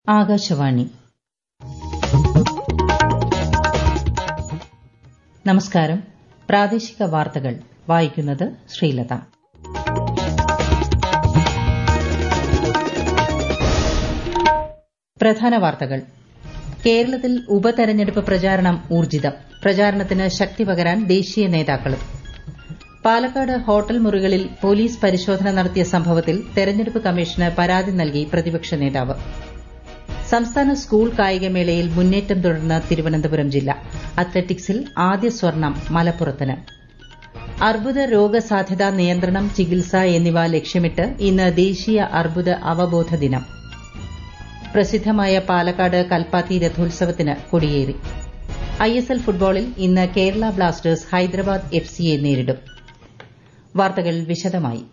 ആകാശവാണി നമസ്കാരം പ്രാദേശിക വാർത്തകൾ വായിക്കുന്നത് ശ്രീലത പ്രധാന വാർത്തകൾ കേരളത്തിൽ ഉപതെരഞ്ഞെടുപ്പ് പ്രചാരണം ഊർജ്ജിതം പ്രചാരണത്തിന് ശക്തി പകരാൻ ദേശീയ നേതാക്കളും പാലക്കാട് ഹോട്ടൽ മുറികളിൽ പോലീസ് പരിശോധന നടത്തിയ സംഭവത്തിൽ തെരഞ്ഞെടുപ്പ് കമ്മീഷന് പരാതി നൽകി പ്രതിപക്ഷ നേതാവ് സംസ്ഥാന സ്കൂൾ കായികമേളയിൽ മുന്നേറ്റം തുടർന്ന് തിരുവനന്തപുരം ജില്ല അത്ലറ്റിക്സിൽ ആദ്യ സ്വർണം മലപ്പുറത്തിന് അർബുദ രോഗസാധ്യതാ നിയന്ത്രണം ചികിത്സ എന്നിവ ലക്ഷ്യമിട്ട് ഇന്ന് ദേശീയ അർബുദ അവബോധ ദിനം പ്രസിദ്ധമായ പാലക്കാട് കൽപ്പാത്തി രഥോത്സവത്തിന് കൊടിയേറി ഐഎസ്എൽ ഫുട്ബോളിൽ ഇന്ന് കേരള ബ്ലാസ്റ്റേഴ്സ് ഹൈദരാബാദ് എഫ്സിയെ നേരിടും വാർത്തകൾ വിശദമായി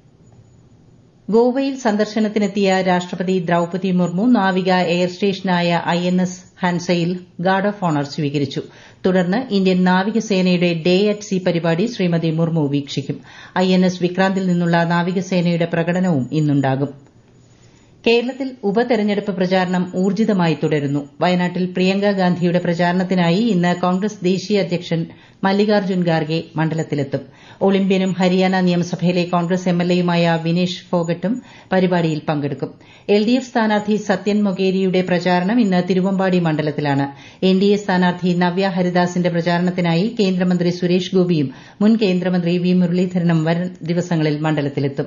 ഗോവയിൽ സന്ദർശനത്തിനെത്തിയ രാഷ്ട്രപതി ദ്രൌപതി മുർമു നാവിക എയർ സ്റ്റേഷനായ ഐഎൻഎസ് ഹൻസയിൽ ഗാർഡ് ഓഫ് ഓണർ സ്വീകരിച്ചു തുടർന്ന് ഇന്ത്യൻ നാവികസേനയുടെ ഡേ അറ്റ് സീ പരിപാടി ശ്രീമതി മുർമു വീക്ഷിക്കും ഐഎൻഎസ് വിക്രാന്തിൽ നിന്നുള്ള നാവികസേനയുടെ പ്രകടനവും ഇന്നുണ്ടാകും കേരളത്തിൽ ഉപതെരഞ്ഞെടുപ്പ് പ്രചാരണം ഊർജ്ജിതമായി തുടരുന്നു വയനാട്ടിൽ പ്രിയങ്ക ഗാന്ധിയുടെ പ്രചാരണത്തിനായി ഇന്ന് കോൺഗ്രസ് ദേശീയ അധ്യക്ഷൻ മല്ലികാർജ്ജുൻ ഖാർഗെ മണ്ഡലത്തിലെത്തും ഒളിമ്പ്യനും ഹരിയാന നിയമസഭയിലെ കോൺഗ്രസ് എംഎൽഎയുമായ വിനേഷ് ഫോഗട്ടും പരിപാടിയിൽ പങ്കെടുക്കും എൽഡിഎഫ് സ്ഥാനാർത്ഥി സത്യൻ മൊകേരിയുടെ പ്രചാരണം ഇന്ന് തിരുവമ്പാടി മണ്ഡലത്തിലാണ് എൻഡിഎ സ്ഥാനാർത്ഥി നവ്യ ഹരിദാസിന്റെ പ്രചാരണത്തിനായി കേന്ദ്രമന്ത്രി സുരേഷ് ഗോപിയും മുൻ കേന്ദ്രമന്ത്രി വി മുരളീധരനും വരും ദിവസങ്ങളിൽ മണ്ഡലത്തിലെത്തും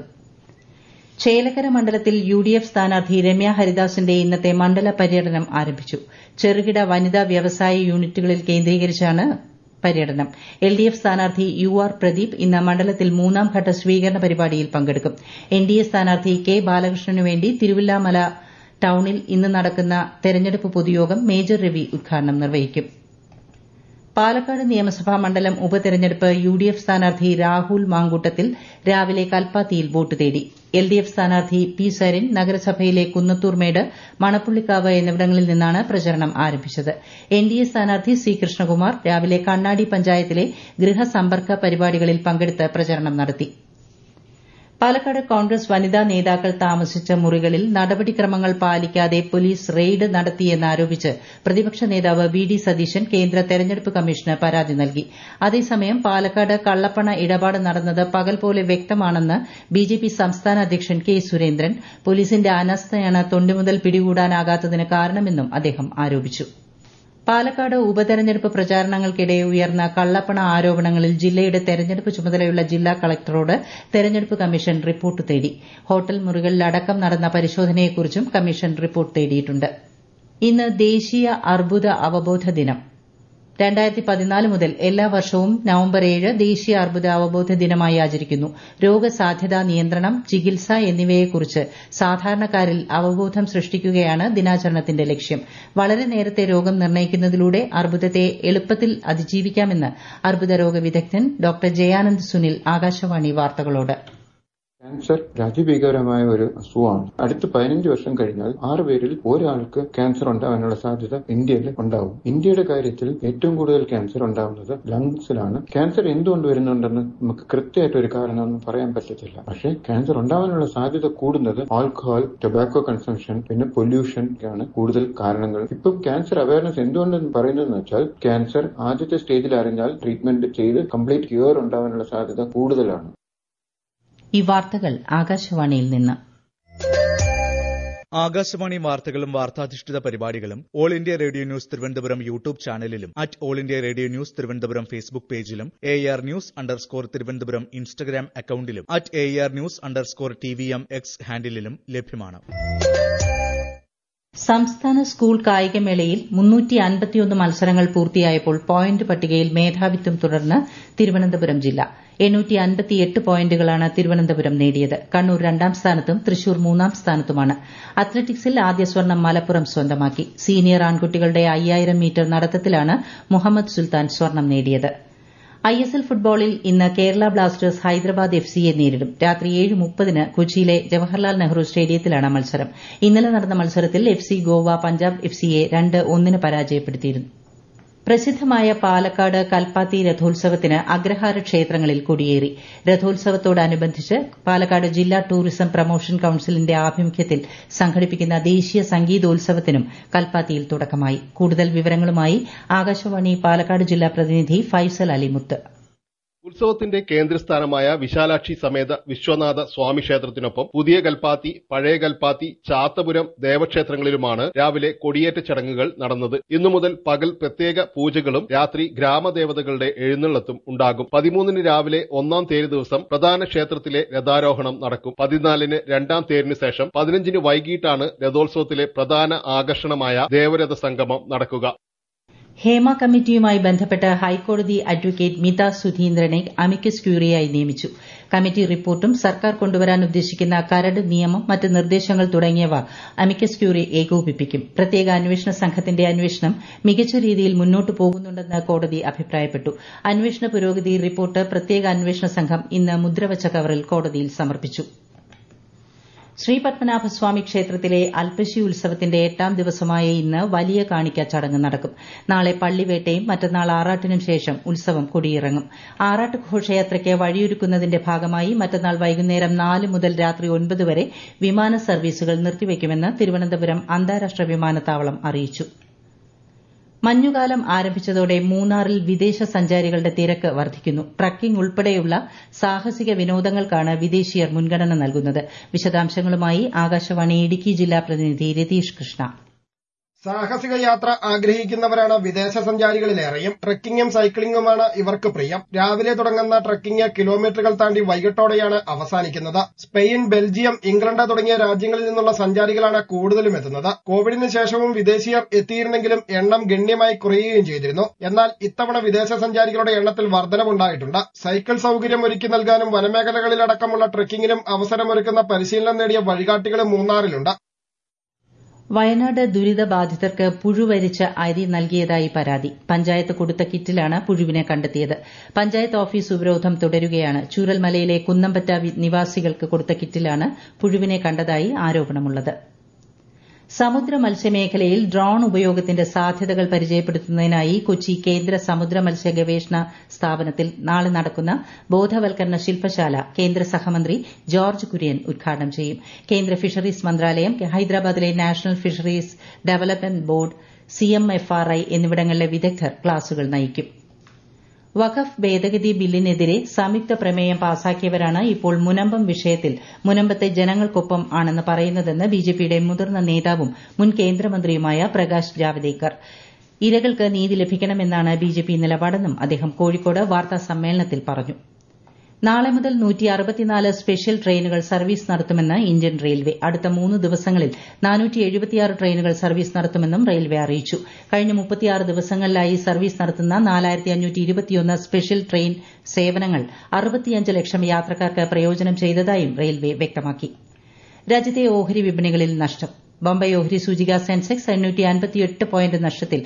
ചേലക്കര മണ്ഡലത്തിൽ യുഡിഎഫ് സ്ഥാനാർത്ഥി രമ്യ ഹരിദാസിന്റെ ഇന്നത്തെ മണ്ഡല പര്യടനം ആരംഭിച്ചു ചെറുകിട വനിതാ വ്യവസായ യൂണിറ്റുകളിൽ കേന്ദ്രീകരിച്ചാണ് പര്യടനം എൽഡിഎഫ് സ്ഥാനാർത്ഥി യു ആർ പ്രദീപ് ഇന്ന് മണ്ഡലത്തിൽ മൂന്നാം ഘട്ട സ്വീകരണ പരിപാടിയിൽ പങ്കെടുക്കും എൻഡിഎ സ്ഥാനാർത്ഥി കെ ബാലകൃഷ്ണനുവേണ്ടി തിരുവില്ലാമല ടൌണിൽ ഇന്ന് നടക്കുന്ന തെരഞ്ഞെടുപ്പ് പൊതുയോഗം മേജർ രവി ഉദ്ഘാടനം നിർവഹിക്കും പാലക്കാട് നിയമസഭാ മണ്ഡലം ഉപതെരഞ്ഞെടുപ്പ് യുഡിഎഫ് സ്ഥാനാർത്ഥി രാഹുൽ മാങ്കൂട്ടത്തിൽ രാവിലെ കൽപ്പാത്തിയിൽ വോട്ട് തേടി എൽഡിഎഫ് സ്ഥാനാർത്ഥി പി സരിൻ നഗരസഭയിലെ കുന്നത്തൂർമേട് മണപ്പുള്ളിക്കാവ് എന്നിവിടങ്ങളിൽ നിന്നാണ് പ്രചരണം ആരംഭിച്ചത് എൻഡിഎ സ്ഥാനാർത്ഥി സി കൃഷ്ണകുമാർ രാവിലെ കണ്ണാടി പഞ്ചായത്തിലെ ഗൃഹസമ്പർക്ക പരിപാടികളിൽ പങ്കെടുത്ത് പ്രചരണം നടത്തി പാലക്കാട് കോൺഗ്രസ് വനിതാ നേതാക്കൾ താമസിച്ച മുറികളിൽ നടപടിക്രമങ്ങൾ പാലിക്കാതെ പോലീസ് റെയ്ഡ് നടത്തിയെന്നാരോപിച്ച് പ്രതിപക്ഷ നേതാവ് വി ഡി സതീശൻ കേന്ദ്ര തെരഞ്ഞെടുപ്പ് കമ്മീഷന് പരാതി നൽകി അതേസമയം പാലക്കാട് കള്ളപ്പണ ഇടപാട് നടന്നത് പകൽ പോലെ വ്യക്തമാണെന്ന് ബിജെപി സംസ്ഥാന അധ്യക്ഷൻ കെ സുരേന്ദ്രൻ പോലീസിന്റെ അനാസ്ഥയാണ് തൊണ്ടിമുതൽ പിടികൂടാനാകാത്തതിന് കാരണമെന്നും അദ്ദേഹം ആരോപിച്ചു പാലക്കാട് ഉപതെരഞ്ഞെടുപ്പ് പ്രചാരണങ്ങൾക്കിടെ ഉയർന്ന കള്ളപ്പണ ആരോപണങ്ങളിൽ ജില്ലയുടെ തെരഞ്ഞെടുപ്പ് ചുമതലയുള്ള ജില്ലാ കളക്ടറോട് തെരഞ്ഞെടുപ്പ് കമ്മീഷൻ റിപ്പോർട്ട് തേടി ഹോട്ടൽ മുറികളിലടക്കം നടന്ന പരിശോധനയെക്കുറിച്ചും കമ്മീഷൻ റിപ്പോർട്ട് തേടിയിട്ടുണ്ട് ഇന്ന് ദേശീയ അർബുദ അവബോധ ദിനം രണ്ടായിരത്തി പതിനാല് മുതൽ എല്ലാ വർഷവും നവംബർ ഏഴ് ദേശീയ അർബുദ അവബോധ ദിനമായി ആചരിക്കുന്നു രോഗസാധ്യതാ നിയന്ത്രണം ചികിത്സ എന്നിവയെക്കുറിച്ച് സാധാരണക്കാരിൽ അവബോധം സൃഷ്ടിക്കുകയാണ് ദിനാചരണത്തിന്റെ ലക്ഷ്യം വളരെ നേരത്തെ രോഗം നിർണ്ണയിക്കുന്നതിലൂടെ അർബുദത്തെ എളുപ്പത്തിൽ അതിജീവിക്കാമെന്ന് അർബുദ രോഗ വിദഗ്ധൻ ഡോക്ടർ ജയാനന്ദ് സുനിൽ ആകാശവാണി വാർത്തകളോട് ക്യാൻസർ അതിഭീകരമായ ഒരു അസുഖമാണ് അടുത്ത പതിനഞ്ച് വർഷം കഴിഞ്ഞാൽ ആറ് പേരിൽ ഒരാൾക്ക് ക്യാൻസർ ഉണ്ടാകാനുള്ള സാധ്യത ഇന്ത്യയിൽ ഉണ്ടാവും ഇന്ത്യയുടെ കാര്യത്തിൽ ഏറ്റവും കൂടുതൽ ക്യാൻസർ ഉണ്ടാവുന്നത് ലങ്സിലാണ് ക്യാൻസർ എന്തുകൊണ്ട് വരുന്നുണ്ടെന്ന് നമുക്ക് കൃത്യമായിട്ട് ഒരു കാരണമൊന്നും പറയാൻ പറ്റത്തില്ല പക്ഷേ ക്യാൻസർ ഉണ്ടാവാനുള്ള സാധ്യത കൂടുന്നത് ആൽക്കഹോൾ ടൊബാക്കോ കൺസംഷൻ പിന്നെ പൊല്യൂഷൻ ആണ് കൂടുതൽ കാരണങ്ങൾ ഇപ്പം ക്യാൻസർ അവയർനെസ് എന്തുകൊണ്ടെന്ന് പറയുന്നതെന്ന് വെച്ചാൽ ക്യാൻസർ ആദ്യത്തെ സ്റ്റേജിൽ അറിഞ്ഞാൽ ട്രീറ്റ്മെന്റ് ചെയ്ത് കംപ്ലീറ്റ് ക്യൂർ ഉണ്ടാവാനുള്ള സാധ്യത കൂടുതലാണ് ഈ വാർത്തകൾ ആകാശവാണിയിൽ നിന്ന് ആകാശവാണി വാർത്തകളും വാർത്താധിഷ്ഠിത പരിപാടികളും all India radio news Thiruvananthapuram YouTube ചാനലിലും at all India radio news Thiruvananthapuram Facebook പേജിലും A R news underscore Thiruvananthapuram Instagram അക്കൌണ്ടിലും at A R news underscore T V M X ഹാൻഡിലും ലഭ്യമാണ് സംസ്ഥാന സ്കൂൾ കായികമേളയിൽ മുന്നൂറ്റി അൻപത്തിയൊന്ന് മത്സരങ്ങൾ പൂർത്തിയായപ്പോൾ പോയിന്റ് പട്ടികയിൽ മേധാവിത്വം തുടർന്ന് തിരുവനന്തപുരം ജില്ല എണ്ണൂറ്റി അൻപത്തിയെട്ട് പോയിന്റുകളാണ് തിരുവനന്തപുരം നേടിയത് കണ്ണൂർ രണ്ടാം സ്ഥാനത്തും തൃശൂർ മൂന്നാം സ്ഥാനത്തുമാണ് അത്ലറ്റിക്സിൽ ആദ്യ സ്വർണം മലപ്പുറം സ്വന്തമാക്കി സീനിയർ ആൺകുട്ടികളുടെ അയ്യായിരം മീറ്റർ നടത്തത്തിലാണ് മുഹമ്മദ് സുൽത്താൻ സ്വർണം നേടിയത് ഐഎസ്എൽ ഫുട്ബോളിൽ ഇന്ന് കേരള ബ്ലാസ്റ്റേഴ്സ് ഹൈദരാബാദ് എഫ്സിയെ നേരിടും രാത്രി ഏഴ് മുപ്പതിന് കൊച്ചിയിലെ ജവഹർലാൽ നെഹ്റു സ്റ്റേഡിയത്തിലാണ് മത്സരം ഇന്നലെ നടന്ന മത്സരത്തിൽ എഫ്സി ഗോവ പഞ്ചാബ് എഫ്സിയെ രണ്ട് ഒന്നിന് പരാജയപ്പെടുത്തിയിരുന്നു പ്രസിദ്ധമായ പാലക്കാട് കൽപ്പാത്തി രഥോത്സവത്തിന് അഗ്രഹാര ക്ഷേത്രങ്ങളിൽ കൊടിയേറി രഥോത്സവത്തോടനുബന്ധിച്ച് പാലക്കാട് ജില്ലാ ടൂറിസം പ്രമോഷൻ കൌൺസിലിന്റെ ആഭിമുഖ്യത്തിൽ സംഘടിപ്പിക്കുന്ന ദേശീയ സംഗീതോത്സവത്തിനും കൽപ്പാത്തിയിൽ തുടക്കമായി കൂടുതൽ വിവരങ്ങളുമായി ആകാശവാണി പാലക്കാട് ജില്ലാ പ്രതിനിധി ഫൈസൽ അലിമുത്ത് ഉത്സവത്തിന്റെ കേന്ദ്രസ്ഥാനമായ വിശാലാക്ഷി സമേത വിശ്വനാഥ സ്വാമി ക്ഷേത്രത്തിനൊപ്പം പുതിയ കൽപ്പാത്തി പഴയ കൽപ്പാത്തി ചാത്തപുരം ദേവക്ഷേത്രങ്ങളിലുമാണ് രാവിലെ കൊടിയേറ്റ ചടങ്ങുകൾ നടന്നത് ഇന്നു മുതൽ പകൽ പ്രത്യേക പൂജകളും രാത്രി ഗ്രാമദേവതകളുടെ എഴുന്നള്ളത്തും ഉണ്ടാകും പതിമൂന്നിന് രാവിലെ ഒന്നാം തേര് ദിവസം പ്രധാന ക്ഷേത്രത്തിലെ രഥാരോഹണം നടക്കും പതിനാലിന് രണ്ടാം തേരിന് ശേഷം പതിനഞ്ചിന് വൈകിട്ടാണ് രഥോത്സവത്തിലെ പ്രധാന ആകർഷണമായ ദേവരഥ സംഗമം നടക്കുക ഹേമ കമ്മിറ്റിയുമായി ബന്ധപ്പെട്ട് ഹൈക്കോടതി അഡ്വക്കേറ്റ് മിത സുധീന്ദ്രനെ അമിക്കസ് ക്യൂറിയായി നിയമിച്ചു കമ്മിറ്റി റിപ്പോർട്ടും സർക്കാർ കൊണ്ടുവരാൻ ഉദ്ദേശിക്കുന്ന കരട് നിയമം മറ്റ് നിർദ്ദേശങ്ങൾ തുടങ്ങിയവ അമിക്കസ് ക്യൂറി ഏകോപിപ്പിക്കും പ്രത്യേക അന്വേഷണ സംഘത്തിന്റെ അന്വേഷണം മികച്ച രീതിയിൽ മുന്നോട്ട് പോകുന്നുണ്ടെന്ന് കോടതി അഭിപ്രായപ്പെട്ടു അന്വേഷണ പുരോഗതി റിപ്പോർട്ട് പ്രത്യേക അന്വേഷണ സംഘം ഇന്ന് മുദ്രവച്ച കവറിൽ കോടതിയിൽ സമർപ്പിച്ചു ശ്രീപത്മനാഭസ്വാമി ക്ഷേത്രത്തിലെ അൽപ്പശി ഉത്സവത്തിന്റെ എട്ടാം ദിവസമായ ഇന്ന് വലിയ കാണിക്ക ചടങ്ങ് നടക്കും നാളെ പള്ളിവേട്ടയും മറ്റന്നാൾ ആറാട്ടിനും ശേഷം ഉത്സവം കൊടിയിറങ്ങും ആറാട്ട് ഘോഷയാത്രയ്ക്ക് വഴിയൊരുക്കുന്നതിന്റെ ഭാഗമായി മറ്റന്നാൾ വൈകുന്നേരം നാല് മുതൽ രാത്രി ഒൻപത് വരെ വിമാന സർവീസുകൾ നിർത്തിവയ്ക്കുമെന്ന് തിരുവനന്തപുരം അന്താരാഷ്ട്ര വിമാനത്താവളം അറിയിച്ചു മഞ്ഞുകാലം ആരംഭിച്ചതോടെ മൂന്നാറിൽ വിദേശ സഞ്ചാരികളുടെ തിരക്ക് വർദ്ധിക്കുന്നു ട്രക്കിംഗ് ഉൾപ്പെടെയുള്ള സാഹസിക വിനോദങ്ങൾക്കാണ് വിദേശീയർ മുൻഗണന നൽകുന്നത് വിശദാംശങ്ങളുമായി ആകാശവാണി ഇടുക്കി ജില്ലാ പ്രതിനിധി രതീഷ് കൃഷ്ണ സാഹസിക യാത്ര ആഗ്രഹിക്കുന്നവരാണ് വിദേശ സഞ്ചാരികളിലേറെയും ട്രക്കിങ്ങും സൈക്ലിംഗുമാണ് ഇവർക്ക് പ്രിയം രാവിലെ തുടങ്ങുന്ന ട്രക്കിംഗ് കിലോമീറ്ററുകൾ താണ്ടി വൈകിട്ടോടെയാണ് അവസാനിക്കുന്നത് സ്പെയിൻ ബെൽജിയം ഇംഗ്ലണ്ട് തുടങ്ങിയ രാജ്യങ്ങളിൽ നിന്നുള്ള സഞ്ചാരികളാണ് കൂടുതലും എത്തുന്നത് കോവിഡിന് ശേഷവും വിദേശീയർ എത്തിയിരുന്നെങ്കിലും എണ്ണം ഗണ്യമായി കുറയുകയും ചെയ്തിരുന്നു എന്നാൽ ഇത്തവണ വിദേശ സഞ്ചാരികളുടെ എണ്ണത്തിൽ വർധനവുണ്ടായിട്ടുണ്ട് സൈക്കിൾ സൌകര്യം ഒരുക്കി നൽകാനും വനമേഖലകളിലടക്കമുള്ള ട്രക്കിങ്ങിനും അവസരമൊരുക്കുന്ന പരിശീലനം നേടിയ വഴികാട്ടികളും മൂന്നാറിലുണ്ട് വയനാട് ദുരിതബാധിതർക്ക് പുഴുവരിച്ച അരി നൽകിയതായി പരാതി പഞ്ചായത്ത് കൊടുത്ത കിറ്റിലാണ് പുഴുവിനെ കണ്ടെത്തിയത് പഞ്ചായത്ത് ഓഫീസ് ഉപരോധം തുടരുകയാണ് ചൂരൽമലയിലെ കുന്നമ്പറ്റ നിവാസികൾക്ക് കൊടുത്ത കിറ്റിലാണ് പുഴുവിനെ കണ്ടതായി ആരോപണമുള്ളത് സമുദ്ര മത്സ്യമേഖലയിൽ ഡ്രോൺ ഉപയോഗത്തിന്റെ സാധ്യതകൾ പരിചയപ്പെടുത്തുന്നതിനായി കൊച്ചി കേന്ദ്ര സമുദ്ര മത്സ്യ ഗവേഷണ സ്ഥാപനത്തിൽ നാളെ നടക്കുന്ന ബോധവൽക്കരണ ശില്പശാല കേന്ദ്ര സഹമന്ത്രി ജോർജ് കുര്യൻ ഉദ്ഘാടനം ചെയ്യും കേന്ദ്ര ഫിഷറീസ് മന്ത്രാലയം ഹൈദരാബാദിലെ national fisheries development board CMFRI എന്നിവിടങ്ങളിലെ വിദഗ്ധർ ക്ലാസുകൾ നയിക്കും വഖഫ് ഭേദഗതി ബില്ലിനെതിരെ സംയുക്ത പ്രമേയം പാസാക്കിയവരാണ് ഇപ്പോൾ മുനമ്പം വിഷയത്തിൽ മുനമ്പത്തെ ജനങ്ങൾക്കൊപ്പം ആണെന്ന് പറയുന്നതെന്ന് ബിജെപിയുടെ മുതിർന്ന നേതാവും മുൻ കേന്ദ്രമന്ത്രിയുമായ പ്രകാശ് ജാവ്ദേക്കർ ഇരകൾക്ക് നീതി ലഭിക്കണമെന്നാണ് ബിജെപി നിലപാടെന്നും അദ്ദേഹം കോഴിക്കോട് വാർത്താ സമ്മേളനത്തിൽ പറഞ്ഞു നാളെ മുതൽ സ്പെഷ്യൽ ട്രെയിനുകൾ സർവീസ് നടത്തുമെന്ന് ഇന്ത്യൻ റെയിൽവേ അടുത്ത മൂന്ന് ദിവസങ്ങളിൽ ട്രെയിനുകൾ സർവീസ് നടത്തുമെന്നും റെയിൽവേ അറിയിച്ചു കഴിഞ്ഞ ദിവസങ്ങളിലായി സർവീസ് നടത്തുന്ന സ്പെഷ്യൽ ട്രെയിൻ സേവനങ്ങൾ ലക്ഷം യാത്രക്കാർക്ക് പ്രയോജനം ചെയ്തതായും റെയിൽവേ വ്യക്തമാക്കി രാജ്യത്തെ ഓഹരി വിപണികളിൽ നഷ്ടം ബോംബെ ഓഹരി സൂചിക സെൻസെക്സ് പോയിന്റ് നഷ്ടത്തിൽ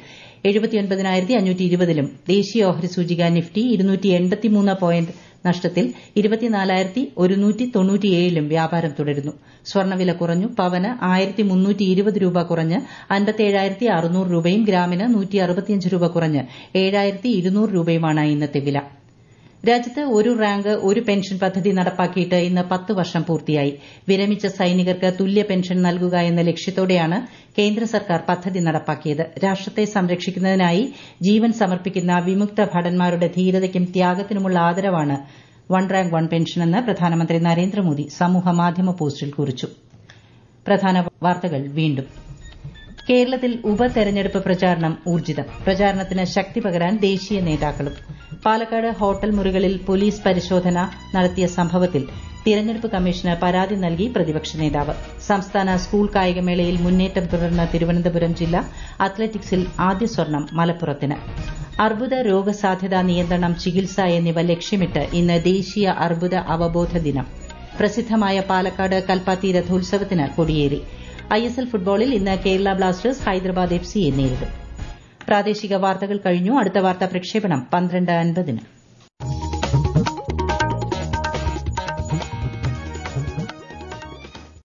ലും ദേശീയ ഓഹരി സൂചിക നിഫ്റ്റി പോയിന്റ് നഷ്ടത്തിൽ ഇരുപത്തിനാലായിരത്തി ഒരുന്നൂറ്റി തൊണ്ണൂറ്റിയേഴിലും വ്യാപാരം തുടരുന്നു സ്വർണ്ണവില കുറഞ്ഞു പവന് ആയിരത്തി മുന്നൂറ്റി ഇരുപത് രൂപ കുറഞ്ഞ് അൻപത്തിയേഴായിരത്തി അറുന്നൂറ് രൂപയും ഗ്രാമിന് നൂറ്റി അറുപത്തിയഞ്ച് രൂപ കുറഞ്ഞ് ഏഴായിരത്തി ഇരുന്നൂറ് രൂപയുമാണ് ഇന്നത്തെ വില രാജ്യത്ത് ഒരു റാങ്ക് ഒരു പെൻഷൻ പദ്ധതി നടപ്പാക്കിയിട്ട് ഇന്ന് പത്ത് വർഷം പൂർത്തിയായി വിരമിച്ച സൈനികർക്ക് തുല്യ പെൻഷൻ നൽകുക എന്ന ലക്ഷ്യത്തോടെയാണ് കേന്ദ്ര സർക്കാർ പദ്ധതി നടപ്പാക്കിയത് രാഷ്ട്രത്തെ സംരക്ഷിക്കുന്നതിനായി ജീവൻ സമർപ്പിക്കുന്ന വിമുക്ത ഭടന്മാരുടെ ധീരതയ്ക്കും ത്യാഗത്തിനുമുള്ള ആദരവാണ് വൺ റാങ്ക് വൺ പെൻഷനെന്ന് പ്രധാനമന്ത്രി നരേന്ദ്രമോദി സമൂഹമാധ്യമ പോസ്റ്റിൽ കുറിച്ചു പ്രധാന വാർത്തകൾ വീണ്ടും കേരളത്തിൽ ഉപതെരഞ്ഞെടുപ്പ് പ്രചാരണം ഊർജിതം പ്രചാരണത്തിന് ശക്തി പകരാൻ ദേശീയ നേതാക്കളും പാലക്കാട് ഹോട്ടൽ മുറികളിൽ പോലീസ് പരിശോധന നടത്തിയ സംഭവത്തിൽ തിരഞ്ഞെടുപ്പ് കമ്മീഷന് പരാതി നൽകി പ്രതിപക്ഷ നേതാവ് സംസ്ഥാന സ്കൂൾ കായികമേളയിൽ മുന്നേറ്റം തുടർന്ന തിരുവനന്തപുരം ജില്ല അത്ലറ്റിക്സിൽ ആദ്യ സ്വർണം മലപ്പുറത്തിന് അർബുദ രോഗസാധ്യതാ നിയന്ത്രണം ചികിത്സ എന്നിവ ലക്ഷ്യമിട്ട് ഇന്ന് ദേശീയ അർബുദ അവബോധ ദിനം പ്രസിദ്ധമായ പാലക്കാട് കൽപ്പാത്തി രഥോത്സവത്തിന് കൊടിയേറി ഐഎസ്എൽ ഫുട്ബോളിൽ ഇന്ന് കേരള ബ്ലാസ്റ്റേഴ്സ് ഹൈദരാബാദ് എഫ് സിയെ നേരിടും പ്രാദേശിക വാർത്തകൾ കഴിഞ്ഞു അടുത്ത വാർത്താ പ്രക്ഷേപണം പന്ത്രണ്ട് അൻപതിന്